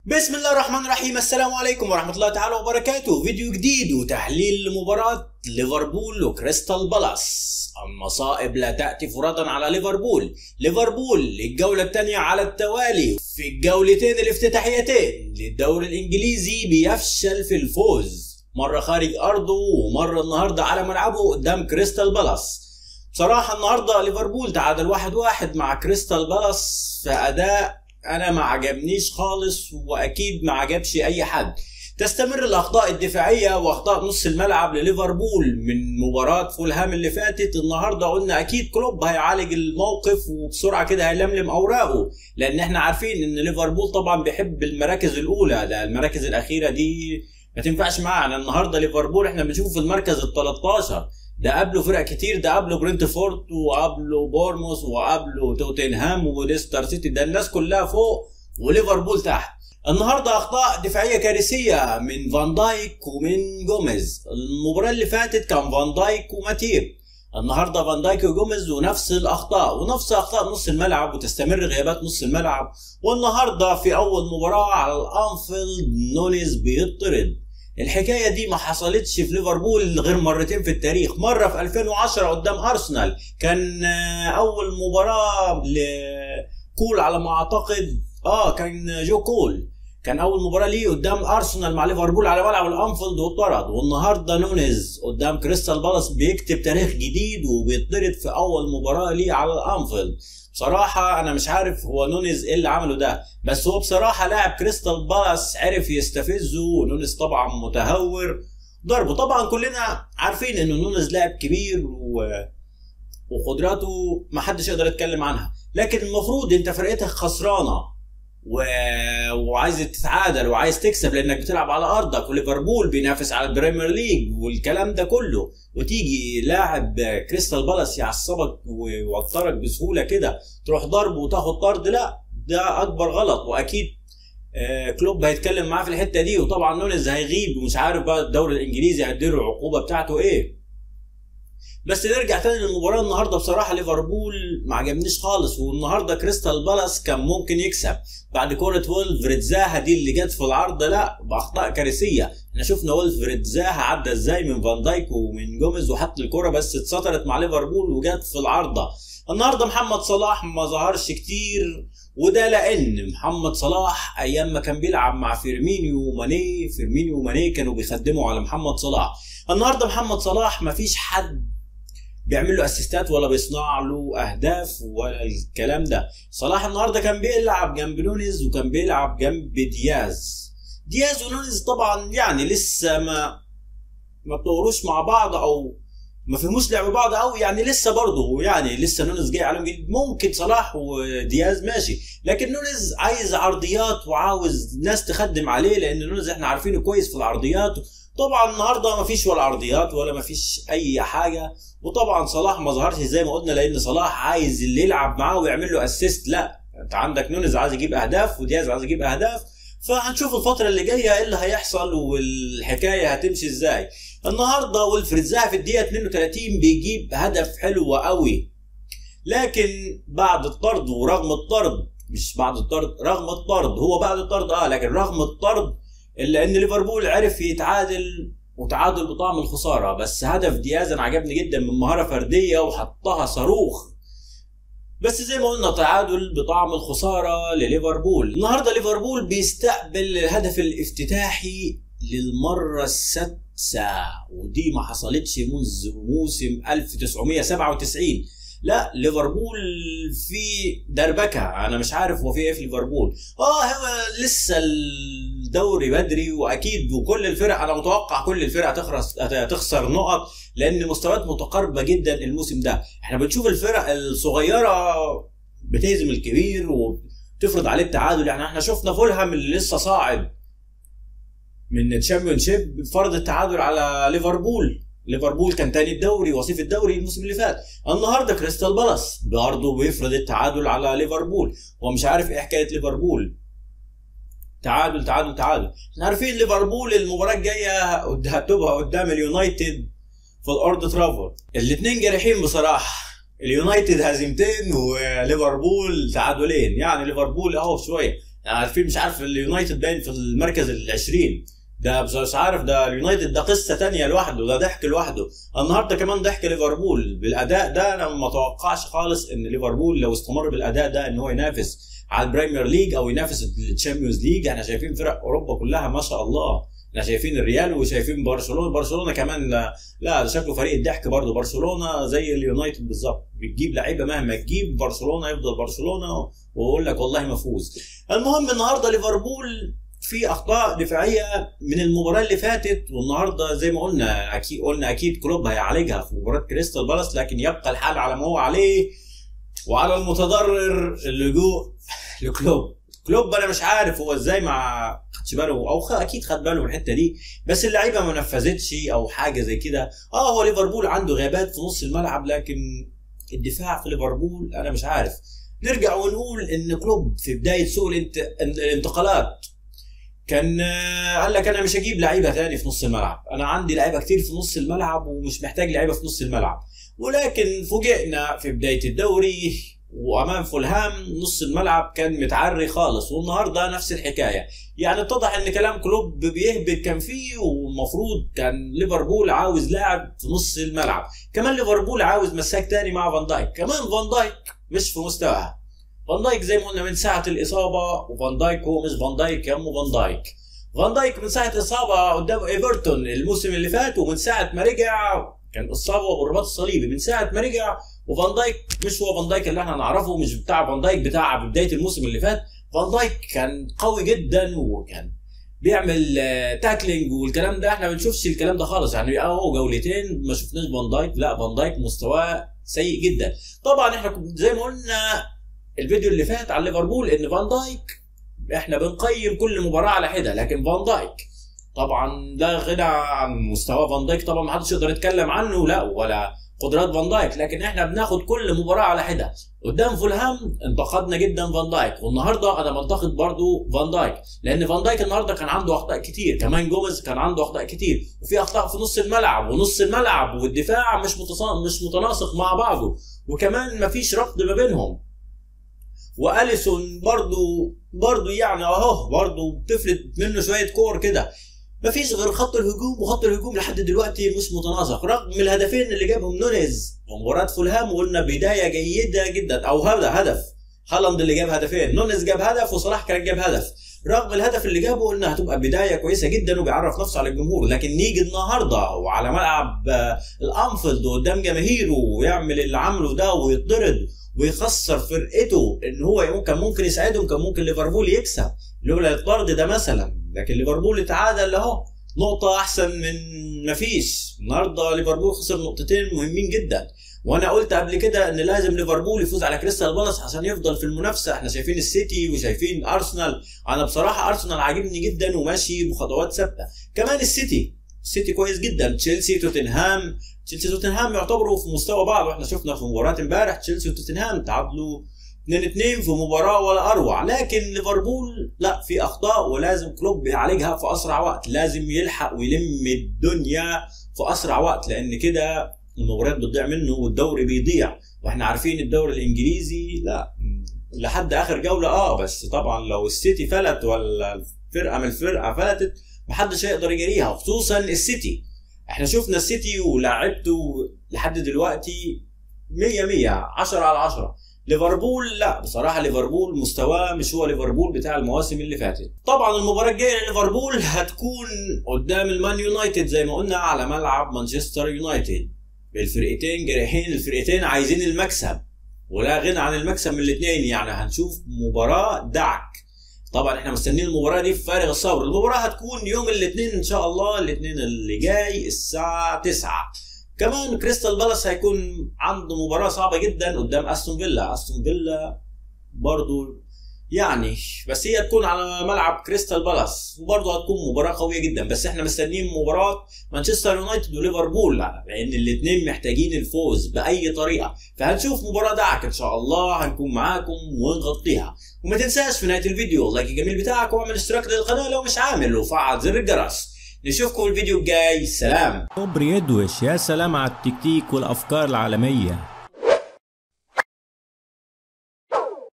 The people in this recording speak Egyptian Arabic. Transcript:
بسم الله الرحمن الرحيم السلام عليكم ورحمة الله تعالى وبركاته فيديو جديد وتحليل لمباراة ليفربول وكريستال بالاس المصائب لا تأتي فرادى على ليفربول ليفربول الجولة الثانية على التوالي في الجولتين الافتتاحيتين للدوري الإنجليزي بيفشل في الفوز مرة خارج أرضه ومرة النهاردة على ملعبه قدام كريستال بالاس بصراحة النهاردة ليفربول تعادل واحد واحد مع كريستال بالاس في أداء انا ما عجبنيش خالص واكيد ما عجبش اي حد تستمر الاخطاء الدفاعيه واخطاء نص الملعب لليفربول من مباراه فولهام اللي فاتت النهارده قلنا اكيد كلوب هيعالج الموقف وبسرعه كده هيلملم اوراقه لان احنا عارفين ان ليفربول طبعا بيحب المراكز الاولى لا المراكز الاخيره دي ما تنفعش معانا النهارده ليفربول احنا بنشوفه في المركز ال 13 ده قبله فرق كتير ده قبله برنتفورد وقبله بورموس وقبله توتنهام وليستر سيتي ده الناس كلها فوق وليفربول تحت النهارده اخطاء دفاعيه كارثيه من فان دايك ومن جوميز المباراه اللي فاتت كان فان دايك وماتيب النهارده فان دايك وجوميز ونفس الاخطاء ونفس اخطاء نص الملعب وتستمر غيابات نص الملعب والنهارده في اول مباراه على الانفيلد نونيز بيطرد الحكايه دي ما حصلتش في ليفربول غير مرتين في التاريخ مره في 2010 قدام ارسنال كان اول مباراه لكول على ما اعتقد اه كان جو كول كان اول مباراه ليه قدام ارسنال مع ليفربول على ملعب الانفيلد واتطرد والنهارده نونيز قدام كريستال بالاس بيكتب تاريخ جديد وبيطرد في اول مباراه ليه على الانفيلد بصراحة أنا مش عارف هو نونيز إيه اللي عمله ده، بس هو بصراحة لاعب كريستال بالاس عرف يستفزه ونونيز طبعا متهور ضربه، طبعا كلنا عارفين إن نونيز لاعب كبير و... وقدراته محدش يقدر يتكلم عنها، لكن المفروض أنت فرقتك خسرانة و... وعايز تتعادل وعايز تكسب لانك بتلعب على ارضك وليفربول بينافس على البريمير ليج والكلام ده كله وتيجي لاعب كريستال بالاس يعصبك ويوترك بسهوله كده تروح ضربه وتاخد طرد لا ده اكبر غلط واكيد كلوب هيتكلم معاه في الحته دي وطبعا نونيز هيغيب ومش عارف بقى الدوري الانجليزي هيديله العقوبه بتاعته ايه بس نرجع تاني للمباراه النهارده بصراحه ليفربول ما عجبنيش خالص والنهارده كريستال بالاس كان ممكن يكسب بعد كوره ويلفريد زاها دي اللي جت في العرض لا باخطاء كارثيه احنا شفنا ويلفريد زاها عدى ازاي من فان دايك ومن جوميز وحط الكوره بس اتسطرت مع ليفربول وجت في العارضه النهارده محمد صلاح ما ظهرش كتير وده لان محمد صلاح ايام ما كان بيلعب مع فيرمينيو وماني فيرمينيو وماني كانوا بيخدموا على محمد صلاح النهارده محمد صلاح ما فيش حد بيعمل له اسيستات ولا بيصنع له اهداف ولا الكلام ده صلاح النهارده كان بيلعب جنب نونيز وكان بيلعب جنب دياز دياز ونونيز طبعا يعني لسه ما ما اتطوروش مع بعض او ما فهموش لعب بعض قوي يعني لسه برضه يعني لسه نونيز جاي عليهم جديد ممكن صلاح ودياز ماشي لكن نونيز عايز عرضيات وعاوز ناس تخدم عليه لان نونيز احنا عارفينه كويس في العرضيات طبعا النهارده ما فيش ولا عرضيات ولا ما فيش اي حاجه وطبعا صلاح ما ظهرش زي ما قلنا لان صلاح عايز اللي يلعب معاه ويعمل له اسيست لا انت عندك نونيز عايز يجيب اهداف ودياز عايز يجيب اهداف فهنشوف الفتره اللي جايه ايه اللي هيحصل والحكايه هتمشي ازاي النهارده ويلفريد زاها في الدقيقه 32 بيجيب هدف حلو قوي لكن بعد الطرد ورغم الطرد مش بعد الطرد رغم الطرد هو بعد الطرد اه لكن رغم الطرد الا ان ليفربول عرف يتعادل وتعادل بطعم الخساره بس هدف دياز انا عجبني جدا من مهاره فرديه وحطها صاروخ بس زي ما قلنا تعادل بطعم الخساره لليفربول النهارده ليفربول بيستقبل الهدف الافتتاحي للمره السادسه ودي ما حصلتش منذ موسم 1997 لا ليفربول في دربكه انا مش عارف هو في ايه في ليفربول اه هو لسه الدوري بدري واكيد وكل الفرق انا متوقع كل الفرق هتخسر تخسر نقط لان مستويات متقاربه جدا الموسم ده احنا بنشوف الفرق الصغيره بتهزم الكبير وتفرض عليه التعادل يعني احنا شفنا فولهام اللي لسه صاعد من الشامبيون شيب فرض التعادل على ليفربول ليفربول كان تاني الدوري وصيف الدوري الموسم اللي فات النهارده كريستال بالاس برضه بيفرض التعادل على ليفربول ومش عارف ايه حكايه ليفربول تعادل تعادل تعادل احنا عارفين ليفربول المباراه الجايه هتبقى قدام اليونايتد في الارض ترافورد الاثنين جارحين بصراحه اليونايتد هزيمتين وليفربول تعادلين يعني ليفربول اهو شويه عارفين مش عارف اليونايتد باين في المركز ال 20 ده مش عارف ده اليونايتد ده قصه تانية لوحده ده ضحك لوحده النهارده كمان ضحك ليفربول بالاداء ده انا ما اتوقعش خالص ان ليفربول لو استمر بالاداء ده ان هو ينافس على البريمير ليج او ينافس الشامبيونز ليج احنا شايفين فرق اوروبا كلها ما شاء الله احنا شايفين الريال وشايفين برشلونه برشلونه كمان لا, لا شكله فريق الضحك برضه برشلونه زي اليونايتد بالظبط بتجيب لعيبه مهما تجيب برشلونه يفضل برشلونه ويقول لك والله ما فوز المهم النهارده ليفربول في اخطاء دفاعيه من المباراه اللي فاتت والنهارده زي ما قلنا اكيد قلنا اكيد كلوب هيعالجها في مباراه كريستال بالاس لكن يبقى الحال على ما هو عليه وعلى المتضرر اللجوء لكلوب كلوب انا مش عارف هو ازاي ما خدش باله او خ... اكيد خد باله من الحته دي بس اللعيبه ما نفذتش او حاجه زي كده اه هو ليفربول عنده غيابات في نص الملعب لكن الدفاع في ليفربول انا مش عارف نرجع ونقول ان كلوب في بدايه سوق الانت... الانتقالات كان قال لك انا مش هجيب لعيبه ثاني في نص الملعب انا عندي لعيبه كتير في نص الملعب ومش محتاج لعيبه في نص الملعب ولكن فوجئنا في بدايه الدوري وامام فولهام نص الملعب كان متعري خالص والنهارده نفس الحكايه يعني اتضح ان كلام كلوب بيهبط كان فيه والمفروض كان ليفربول عاوز لاعب في نص الملعب كمان ليفربول عاوز مساك تاني مع فان دايك كمان فان دايك مش في مستواها فان دايك زي ما قلنا من ساعه الاصابه وفان دايك هو مش فان دايك يا امه فان دايك فان دايك من ساعه اصابه قدام ايفرتون الموسم اللي فات ومن ساعه ما رجع كان اصابه بالرباط الصليبي من ساعه ما رجع وفان دايك مش هو فان دايك اللي احنا نعرفه مش بتاع فان دايك بتاع بدايه الموسم اللي فات فان دايك كان قوي جدا وكان بيعمل تاكلينج والكلام ده احنا ما بنشوفش الكلام ده خالص يعني اهو جولتين ما شفناش فان دايك لا فان دايك مستواه سيء جدا طبعا احنا زي ما قلنا الفيديو اللي فات على ليفربول ان فان دايك احنا بنقيم كل مباراه على حده لكن فان دايك طبعا ده غنى عن مستوى فان دايك طبعا ما حدش يقدر يتكلم عنه لا ولا قدرات فان دايك لكن احنا بناخد كل مباراه على حده قدام فولهام انتقدنا جدا فان دايك والنهارده انا بنتقد برضو فان دايك لان فان دايك النهارده كان عنده اخطاء كتير كمان جوميز كان عنده اخطاء كتير وفي اخطاء في نص الملعب ونص الملعب والدفاع مش مش متناسق مع بعضه وكمان مفيش ربط ما بينهم واليسون برضو برضو يعني اهو برضو بتفلت منه شويه كور كده مفيش غير خط الهجوم وخط الهجوم لحد دلوقتي مش متناسق رغم الهدفين اللي جابهم نونيز مباراة فولهام وقلنا بداية جيدة جدا او هذا هدف هالاند اللي جاب هدفين نونيز جاب هدف وصلاح كان جاب هدف رغم الهدف اللي جابه قلنا هتبقى بداية كويسة جدا وبيعرف نفسه على الجمهور لكن نيجي النهارده وعلى ملعب الانفيلد قدام جماهيره ويعمل اللي عمله ده ويطرد ويخسر فرقته ان هو كان ممكن يساعدهم كان ممكن ليفربول يكسب لولا الطرد ده مثلا لكن ليفربول اتعادل اهو نقطة أحسن من ما فيش النهاردة ليفربول خسر نقطتين مهمين جدا وانا قلت قبل كده ان لازم ليفربول يفوز على كريستال بالاس عشان يفضل في المنافسه احنا شايفين السيتي وشايفين ارسنال انا بصراحه ارسنال عاجبني جدا وماشي بخطوات ثابته كمان السيتي السيتي كويس جدا تشيلسي توتنهام تشيلسي وتوتنهام يعتبروا في مستوى بعض واحنا شفنا في مباراه امبارح تشيلسي وتوتنهام تعادلوا 2 2 في مباراه ولا اروع لكن ليفربول لا في اخطاء ولازم كلوب يعالجها في اسرع وقت لازم يلحق ويلم الدنيا في اسرع وقت لان كده المباريات بتضيع منه والدوري بيضيع واحنا عارفين الدوري الانجليزي لا لحد اخر جوله اه بس طبعا لو السيتي فلت ولا فرقه من الفرقه فلتت محدش هيقدر يجريها خصوصا السيتي احنا شفنا السيتي ولاعبته لحد دلوقتي 100 100 10 على 10 ليفربول لا بصراحه ليفربول مستواه مش هو ليفربول بتاع المواسم اللي فاتت طبعا المباراه الجايه لليفربول هتكون قدام المان يونايتد زي ما قلنا على ملعب مانشستر يونايتد الفرقتين جارحين الفرقتين عايزين المكسب ولا غنى عن المكسب من الاثنين يعني هنشوف مباراه دعك طبعا احنا مستنيين المباراه دي في فارغ الصبر المباراه هتكون يوم الاثنين ان شاء الله الاثنين اللي جاي الساعه 9 كمان كريستال بالاس هيكون عنده مباراه صعبه جدا قدام استون فيلا استون فيلا برضو يعني بس هي تكون على ملعب كريستال بالاس وبرضه هتكون مباراه قويه جدا بس احنا مستنيين مباراه مانشستر يونايتد وليفربول لان الاثنين محتاجين الفوز باي طريقه فهنشوف مباراه دعك ان شاء الله هنكون معاكم ونغطيها وما تنساش في نهايه الفيديو اللايك الجميل بتاعك واعمل اشتراك للقناه لو مش عامل وفعل زر الجرس نشوفكم الفيديو الجاي سلام كوبري يدوش يا سلام على التكتيك والافكار العالميه